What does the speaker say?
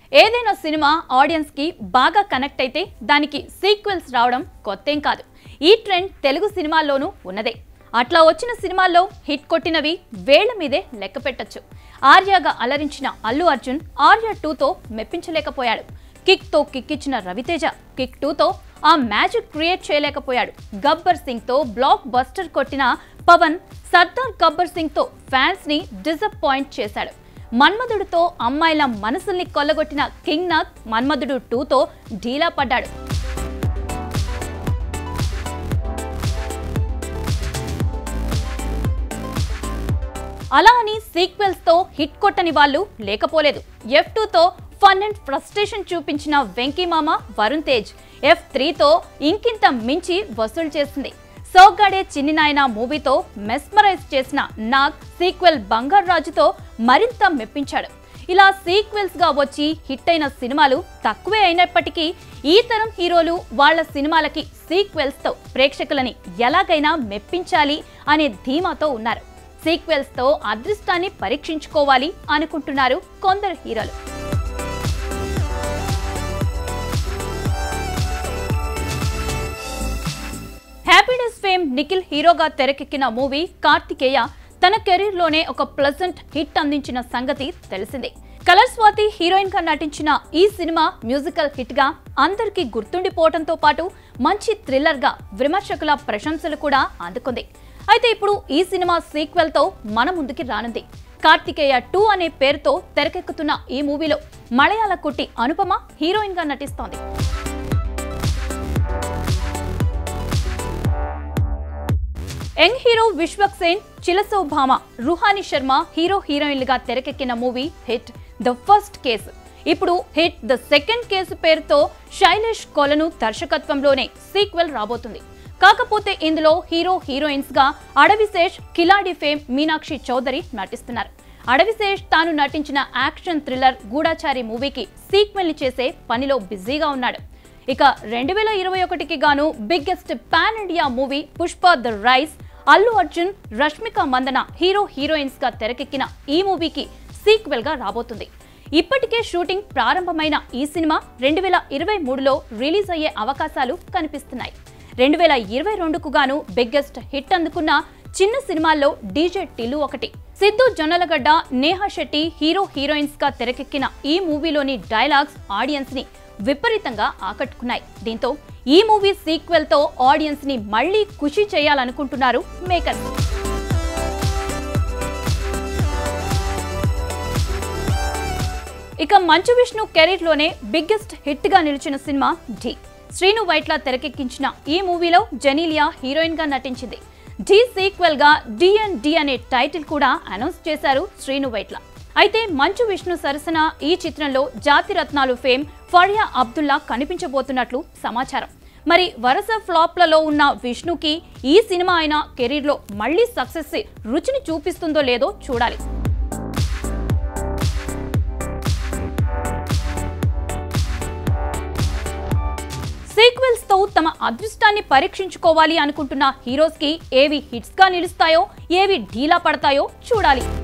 ఏదైనా cinema audience కి బాగా కనెక్ట్ అయితే దానికి సీక్వెల్స్ రావడం కొత్తేం కాదు ఈ ట్రెండ్ తెలుగు సినిమాల్లోనూ ఉన్నదే అట్లా వచ్చిన సినిమాల్లో హిట్ కొట్టినవి వేళ్ల మీదే లెక్క పెట్టొచ్చు ఆర్యగా అలరించిన అల్లు అర్జున్ ఆర్య టూతో మెప్పించలేకపోయాడు కిక్ తో కిక్ ఇచ్చిన రవితేజ కిక్ టూతో ఆ మ్యాజిక్ క్రియేట్ చేయలేకపోయాడు గబ్బర్ సింగ్ తో బ్లాక్ బస్టర్ కొట్టిన పవన్ సర్దార్ గబ్బర్ సింగ్ తో ఫ్యాన్స్ ని డిసప్పాయింట్ చేశాడు మన్మధుడితో అమ్మాయిల మనసుల్ని కొల్లగొట్టిన కింగ్ నాగ్ మన్మధుడు టూతో ఢీలా పడ్డాడు అలా అని సీక్వెల్స్ తో హిట్ కొట్టని వాళ్ళు లేకపోలేదు ఎఫ్ టూతో ఫన్ అండ్ ఫ్రస్ట్రేషన్ చూపించిన వెంకీ మామ వరుణ్ తేజ్ ఎఫ్ త్రీతో ఇంకింత మించి వసూలు చేసింది సోగ్గాడే చిన్ని నాయన మూవీతో మెస్మరైజ్ చేసిన నాగ్ సీక్వెల్ బంగారు రాజుతో మరింత మెప్పించాడు ఇలా సీక్వెల్స్ గా వచ్చి హిట్ అయిన సినిమాలు తక్కువే అయినప్పటికీ ఈ తరం హీరోలు వాళ్ళ సినిమాలకి సీక్వెల్స్ తో ప్రేక్షకులని ఎలాగైనా మెప్పించాలి అనే ధీమాతో ఉన్నారు సీక్వెల్స్ తో అదృష్టాన్ని పరీక్షించుకోవాలి అనుకుంటున్నారు కొందరు హీరోలు హ్యాపీనెస్ ఫేమ్ నిఖిల్ హీరోగా తెరకెక్కిన మూవీ కార్తికేయ తన కెరీర్ లోనే ఒక ప్లజెంట్ హిట్ అందించిన సంగతి తెలిసిందే కలర్ స్వాతి హీరోయిన్ గా నటించిన ఈ సినిమా మ్యూజికల్ హిట్ గా అందరికీ గుర్తుండిపోవడంతో పాటు మంచి థ్రిల్లర్ గా విమర్శకుల ప్రశంసలు కూడా అందుకుంది అయితే ఇప్పుడు ఈ సినిమా సీక్వెల్ తో మన ముందుకి రానుంది కార్తికేయ టూ అనే పేరుతో తెరకెక్కుతున్న ఈ మూవీలో మలయాళ కుట్టి అనుపమ హీరోయిన్ గా నటిస్తోంది యంగ్ హీరో విశ్వక్ సేన్ చిలసో భామ రుహాని శర్మ హీరో హీరోయిన్లుగా తెరకెక్కిన movie hit the first case ఇప్పుడు హిట్ ద సెకండ్ కేసు పేరుతో శైలేష్ కొలను దర్శకత్వంలోనే సీక్వెల్ రాబోతుంది కాకపోతే ఇందులో హీరో హీరోయిన్స్ గా అడవిశేష్ కిలాడి ఫేమ్ మీనాక్షి చౌదరి నటిస్తున్నారు అడవిశేష్ తాను నటించిన యాక్షన్ థ్రిల్లర్ గూఢాచారి మూవీకి సీక్వెల్ ని చేసే పనిలో బిజీగా ఉన్నాడు ఇక రెండు వేల ఇరవై ఒకటికి గాను biggest pan India movie Pushpa the rise Allu Arjun Rashmika Mandanna hero heroines గా తెరకెక్కిన ఈ మూవీకి సీక్వెల్ గా రాబోతుంది ఇప్పటికే షూటింగ్ ప్రారంభమైన ఈ సినిమా రెండు వేల ఇరవై మూడులో రిలీజ్ అయ్యే అవకాశాలు కనిపిస్తున్నాయి రెండు వేల ఇరవై రెండుకు గాను బిగ్గెస్ట్ హిట్ అందుకున్న చిన్న సినిమాల్లో డీజే టిల్లు ఒకటి సిద్ధు జొన్నలగడ్డ నేహా శెట్టి హీరో హీరోయిన్స్ గా తెరకెక్కిన ఈ మూవీలోని డైలాగ్స్ ఆడియన్స్ ని విపరీతంగా ఆకట్టుకున్నాయి దీంతో ఈ మూవీ సీక్వెల్ తో ఆడియన్స్ ని మళ్లీ ఖుషి చేయాలనుకుంటున్నారు మేకర్స్ ఇక మంచు విష్ణు కెరీర్ లోనే బిగ్గెస్ట్ హిట్ గా నిలిచిన సినిమా ఢీ శ్రీను వైట్ల తెరకెక్కించిన ఈ మూవీలో జెనీలియా హీరోయిన్ గా నటించింది ఢీ సీక్వెల్ గా డి అండ్ డి అనే టైటిల్ కూడా అనౌన్స్ చేశారు శ్రీను వైట్ల అయితే మంచు విష్ణు సరసన ఈ చిత్రంలో జాతి రత్నాలు ఫేమ్ ఫరియా అబ్దుల్లా కనిపించబోతున్నట్లు సమాచారం మరి వరుస ఫ్లాప్లలో ఉన్న విష్ణుకి ఈ సినిమా అయిన కెరీర్లో మళ్లీ సక్సెస్ రుచిని చూపిస్తుందో లేదో చూడాలి సీక్వెల్స్ తో తమ అదృష్టాన్ని పరీక్షించుకోవాలి అనుకుంటున్న హీరోస్ కి ఏవి హిట్స్ గా నిలుస్తాయో ఏవి ఢీలా పడతాయో చూడాలి